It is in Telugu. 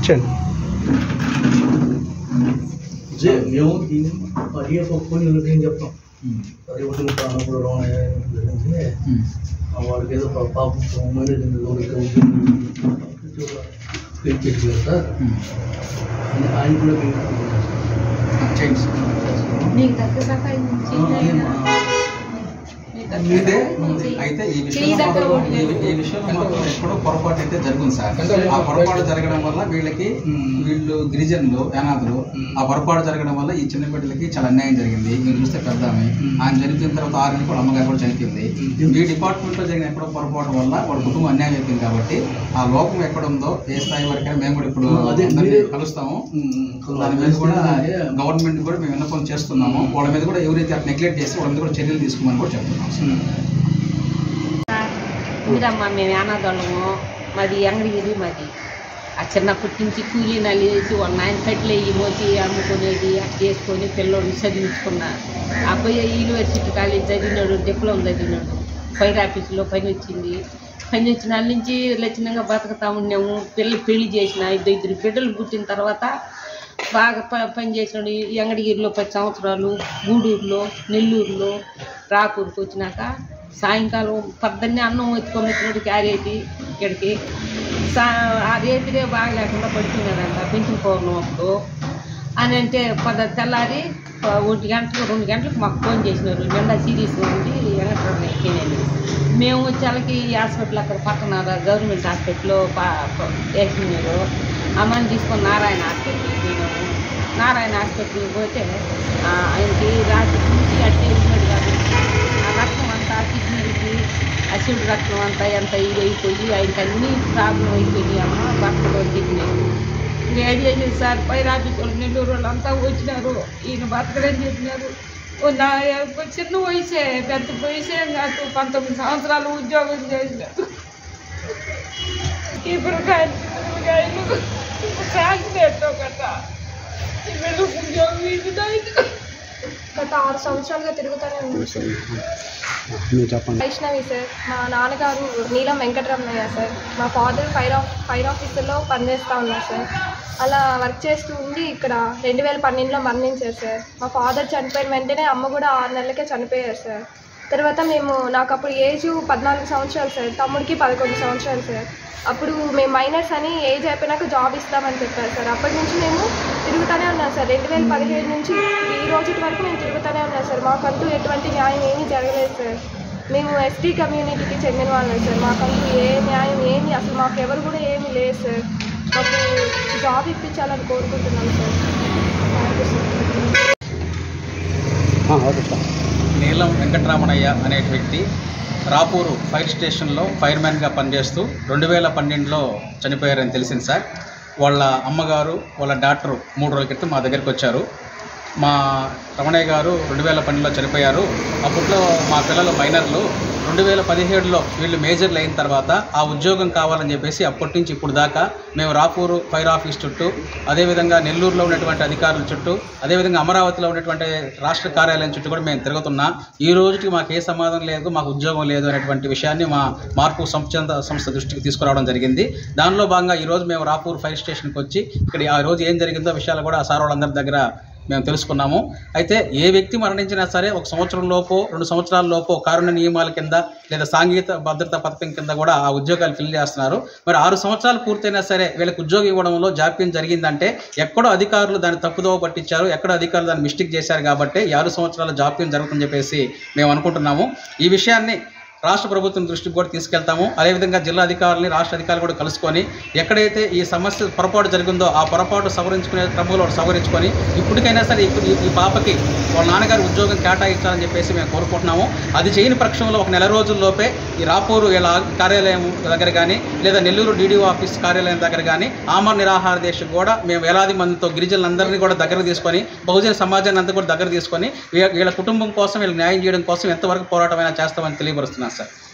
ఇచ్చండి ఇదే మేము దీన్ని అడిగే పప్పుకొని నేను చెప్తాం అదే ఒకటి ప్రాణంలో రవాణా జరిగింది ఆ వాడికి ఏదో పా- పాపం మ్యారేజ్ క్లిక్ చేసి సార్ అని ఆయన కూడా చేయండి సార్. నీకు దగ్గర దాకా అయింది. అయితే అయితే ఈ విషయంలో మాకు ఈ- ఈ విషయంలో మాకు ఎక్కడో పొరపాటు అయితే జరిగింది సార్ ఆ పొరపాటు జరగడం వల్ల వీళ్ళకి వీళ్ళు గిరిజనులు అనాథులు ఆ పొరపాటు జరగడం వల్ల ఈ చిన్న బిడ్డలకి చాలా అన్యాయం జరిగింది మీరు చూస్తే పెద్ద ఆమె ఆయన చనిపోయిన తర్వాత ఆరు నెలలు కూడా అమ్మగారు కూడా చనిపోయింది ఈ డిపార్ట్మెంట్ లో జరిగిన ఎక్కడో పొరపాటు వల్ల వాళ్ళ కుటుంబం అన్యాయం అయిపోయింది కాబట్టి ఆ లోపం ఎక్కడ ఉందో ఏ స్థాయి వరకైనా మేము కూడా ఇప్పుడు అదే అందరినీ మీరే- కలుస్తాము దాని మీద కూడా గవర్నమెంట్ కూడా మేము విన్నపం చేస్తున్నాము వాళ్ళ మీద కూడా ఎవరైతే నెగ్లెక్ట్ చేసి వాళ్ళ మీద కూడా చర్యలు తీసుకోమని కూడా చెప్తున్నాం సార్. మీరమ్మా మేము అనాథోళ్ళము మాది అంగడిగిరి మాది ఆ చిన్నప్పటి నుంచి కూలీ నల్లి వేసి వాళ్ళ నాయన కట్లు వేయి మోసి అమ్ముకునేది అట్లా చేసుకొని పిల్లోడిని చదివించుకున్నా అబ్బాయి యూనివర్సిటీ కాలేజ్ చదివినాడు డిప్లొమా చదివినాడు ఫైర్ ఆఫీసులో పని వచ్చింది పని వచ్చిన వాళ్ళ నుంచి లక్షణంగా బతుకుతా ఉన్నాము పిల్లలు పెళ్లి చేసిన ఇద్దరు ఇద్దరు బిడ్డలు పుట్టిన తర్వాత బాగా ప పని చేసినాడు ఈ అంగడిగిరిలో పది సంవత్సరాలు గూడూరులో నెల్లూరులో రాకూరుకు వచ్చినాక సాయంకాలం పొద్దున్నే అన్నం ఎత్తుకొని క్యారేజీ ఇక్కడికి సా ఆ రేతిరే బాగా లేకుండా పడుతున్నాడంట పెంచిన పౌర్ణం అప్పుడు అని అంటే పద తెల్లారి ప- ఒంటి గంటలకు రెండు గంటలకు మాకు ఫోన్ చేసినారు నిండా సీరియస్గా ఉంది వెంకటరమణ ఎక్కినాను మేము వచ్చేళ్ళకి ఈ హాస్పిటల్ అక్కడ పక్కన గవర్నమెంట్ హాస్పిటల్లో వేసినారు అమ్మని తీసుకొని నారాయణ హాస్పిటల్కి పోయినాము నారాయణ హాస్పిటల్కి పోతే ఆ, ఆయనకి రాత్రి చూసి అట్టే ఉన్నాడు కాబట్టి ఆ రక్తం అంతా కిడ్నీలకి అసిడ్ రక్తం అంతా ఎంత ఇది అయిపోయి ఆయనకి అన్ని ప్రాబ్లం అయిపోయి అమ్మ భర్తలో కిడ్నీ ఏం చేసేది సార్ పై ఆఫీస్ వాళ్ళు నెల్లూరు వాళ్ళు అంతా వచ్చినారు ఈయన బతకడని చెప్పినారు ఓ నా యొక్క చిన్న వయసే పెద్ద వయసే కాదు పంతొమ్మిది సంవత్సరాలు ఉద్యోగం చేసినారు ఇప్పుడు కాయలు కాయలు కాకినేటో కదా ఇప్పుడు ఉద్యోగం ఇది గత ఆరు సంవత్సరాలుగా తిరుగుతూనే ఉంది మీరు చెప్పండి వైష్ణవి సార్ మా నాన్నగారు నీలం వెంకటరమణయ్య సార్ మా ఫాదర్ ఫైర్ ఆఫ్ ఫైర్ ఆఫీసులో పనిచేస్తూ ఉన్నారు సార్ అలా వర్క్ చేస్తూ ఉండి ఇక్కడ రెండు వేల పన్నెండులో మరణించారు సార్ మా ఫాదర్ చనిపోయిన వెంటనే అమ్మ కూడా ఆరు నెలలకే చనిపోయారు సార్ తర్వాత మేము నాకు అప్పుడు ఏజ్ పద్నాలుగు సంవత్సరాలు సార్ తమ్ముడికి పదకొండు సంవత్సరాలు సార్ అప్పుడు మేము మైనర్స్ అని ఏజ్ అయిపోయినాక జాబ్ ఇస్తామని చెప్పారు సార్ అప్పటి నుంచి మేము తిరుగుతూనే ఉన్నాం సార్ రెండు వేల పదిహేడు నుంచి ఈ రోజు వరకు మేము తిరుగుతూనే ఉన్నాం సార్ మాకంటూ ఎటువంటి న్యాయం ఏమీ జరగలేదు సార్ మేము ఎస్టీ కమ్యూనిటీకి చెందిన వాళ్ళం సార్ మాకంటూ ఏ న్యాయం ఏమి అసలు మాకు ఎవరు కూడా ఏమీ లేదు సార్ మాకు జాబ్ ఇప్పించాలని కోరుకుంటున్నాం sir thank you sir okay sir Neelam Venkataramanaiah అనే వ్యక్తి రాపూరు ఫైర్ స్టేషన్లో ఫైర్మ్యాన్గా పనిచేస్తూ రెండు వేల పన్నెండులో చనిపోయారని తెలిసింది సార్ వాళ్ళ అమ్మగారు వాళ్ళ డాక్టరు మూడు రోజుల క్రితం మా దగ్గరికి వచ్చారు మా రమణయ్య గారు రెండు వేల పన్నెండులో చనిపోయారు అప్పట్లో మా పిల్లలు మైనర్లు రెండు వేల పదిహేడులో వీళ్ళు మేజర్లు అయిన తర్వాత ఆ ఉద్యోగం కావాలని చెప్పేసి అప్పటి నుంచి ఇప్పుడు దాకా మేము రాపూరు ఫైర్ ఆఫీస్ చుట్టూ అదేవిధంగా నెల్లూరులో ఉన్నటువంటి అధికారుల చుట్టూ అదేవిధంగా అమరావతిలో ఉన్నటువంటి రాష్ట్ర కార్యాలయం చుట్టూ కూడా మేము తిరుగుతున్నా ఈ రోజుకి మాకు ఏ సమాధానం లేదు మాకు ఉద్యోగం లేదు అనేటువంటి విషయాన్ని మా మార్పు సంస్థ సంస్థ దృష్టికి తీసుకురావడం జరిగింది దానిలో భాగంగా ఈ రోజు మేము రాపూర్ ఫైర్ స్టేషన్కి వచ్చి ఇక్కడ ఆ రోజు ఏం జరిగిందో విషయాలు కూడా ఆ సార్ వాళ్ళందరి దగ్గర మేము తెలుసుకున్నాము అయితే ఏ వ్యక్తి మరణించినా సరే ఒక సంవత్సరం లోపు రెండు సంవత్సరాల లోపు కారుణ్య నియమాల కింద లేదా సాంఘిక భద్రతా పథకం కింద కూడా ఆ ఉద్యోగాలు ఫిల్ చేస్తున్నారు మరి ఆరు సంవత్సరాలు పూర్తయినా సరే వీళ్ళకి ఉద్యోగం ఇవ్వడంలో జాప్యం జరిగిందంటే ఎక్కడో అధికారులు దాన్ని తప్పుదోవ పట్టించారు ఎక్కడో అధికారులు దాన్ని మిస్టేక్ చేశారు కాబట్టి ఈ ఆరు సంవత్సరాల జాప్యం జరుగుతుందని చెప్పేసి మేము అనుకుంటున్నాము ఈ విషయాన్ని రాష్ట్ర ప్రభుత్వం దృష్టికి కూడా తీసుకెళ్తాము అదేవిధంగా జిల్లా అధికారులని రాష్ట్ర అధికారులు కూడా కలుసుకొని ఎక్కడైతే ఈ సమస్య పొరపాటు జరిగిందో ఆ పొరపాటు సవరించుకునే క్రమంలో సవరించుకొని ఇప్పటికైనా సరే ఇప్పుడు ఈ- ఈ పాపకి వాళ్ళ నాన్నగారి ఉద్యోగం కేటాయించాలని చెప్పేసి మేము కోరుకుంటున్నాము అది చేయని పక్షంలో ఒక నెల రోజుల్లోపే ఈ రాపూరు ఇలా కార్యాలయం దగ్గర కానీ లేదా నెల్లూరు డీడీఓ ఆఫీస్ కార్యాలయం దగ్గర కానీ ఆమర నిరాహార దీక్ష కూడా మేము వేలాది మందితో గిరిజనులందరినీ కూడా దగ్గర తీసుకొని బహుజన సమాజాన్ని అంతా కూడా దగ్గర తీసుకొని వీ- వీళ్ళ కుటుంబం కోసం వీళ్ళకి న్యాయం చేయడం కోసం ఎంతవరకు పోరాటమైనా చేస్తామని తెలియపరుస్తున్నాను సార్